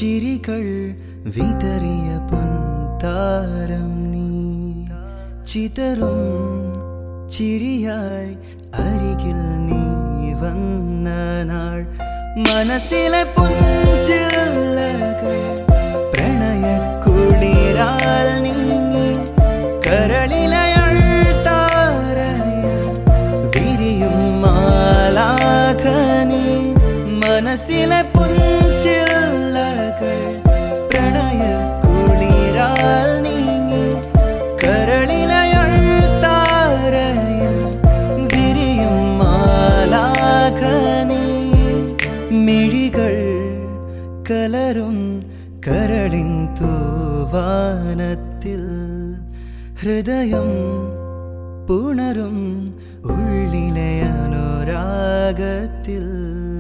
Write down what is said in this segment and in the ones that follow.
ചിരികൾ വിതറിയ പൊൻതാരം നീ ചിതറും ചിരിയായി അരികിൽ നീ വന്ന നാൾ മനസ്സിലെ പുഞ്ചില്ലകൾ പ്രണയക്കുളിരാൽ നീങ്ങി കരളിലെ അൾത്താരയിൽ വിരിയും മാലാഖനി മനസ്സിലെ പുഞ്ചില്ലകൾ പ്രണയക്കുളിരാൽ നീങ്ങി കരളിലെ അൾത്താരയിൽ വിരിയും മാലാഖനി മിഴികൾ കലരും കരളിൻ തൂവാനത്തിൽ ഹൃദയം പുണരും ഉള്ളിലെ അനുരാഗത്തിൽ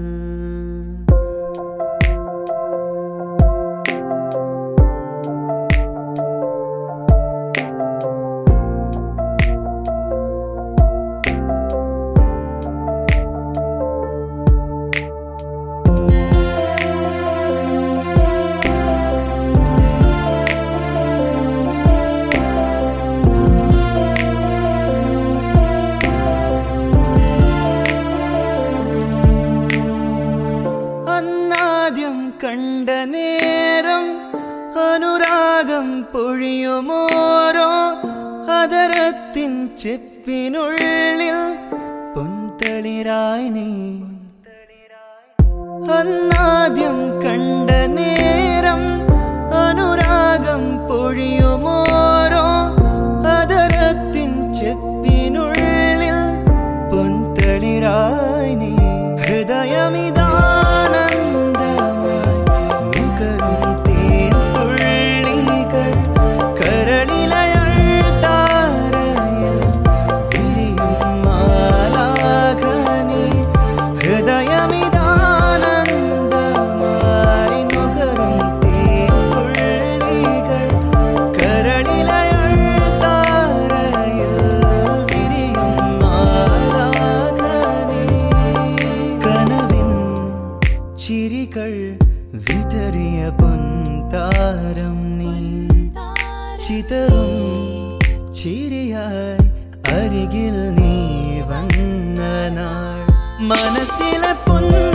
അന്നാദ്യം കണ്ട നേരം അനുരാഗം പൊഴിയുമോരോ അതരത്തിൻ ചെപ്പിനുള്ളിൽ പൊൻതളിരായി നീ അന്നാദ്യം കണ്ട നേരം അനുരാഗം പൊഴിയുമോരോ അതരത്തിൻ ചെപ്പിനുള്ളിൽ പൊൻതളിരായി നീ ഹൃദയമിതാനന്ദമായി നുകരും തേൻതുള്ളികൾ കരളിലയൾ താരയിൽ വിരിയും മാലാഖനി ഹൃദയമിതാനന്ദമായി നുകരും തേൻതുള്ളികൾ കരളിലയൾ താരയിൽ വിരിയും മാലാഖനി കനവിൻ ചിരികൾ വിതറിയ പൊൻതാരം നീ ചിതറും ചിരിയായി അരികിൽ നീ വന്ന നാൾ മനസ്സിലെ പൊൻ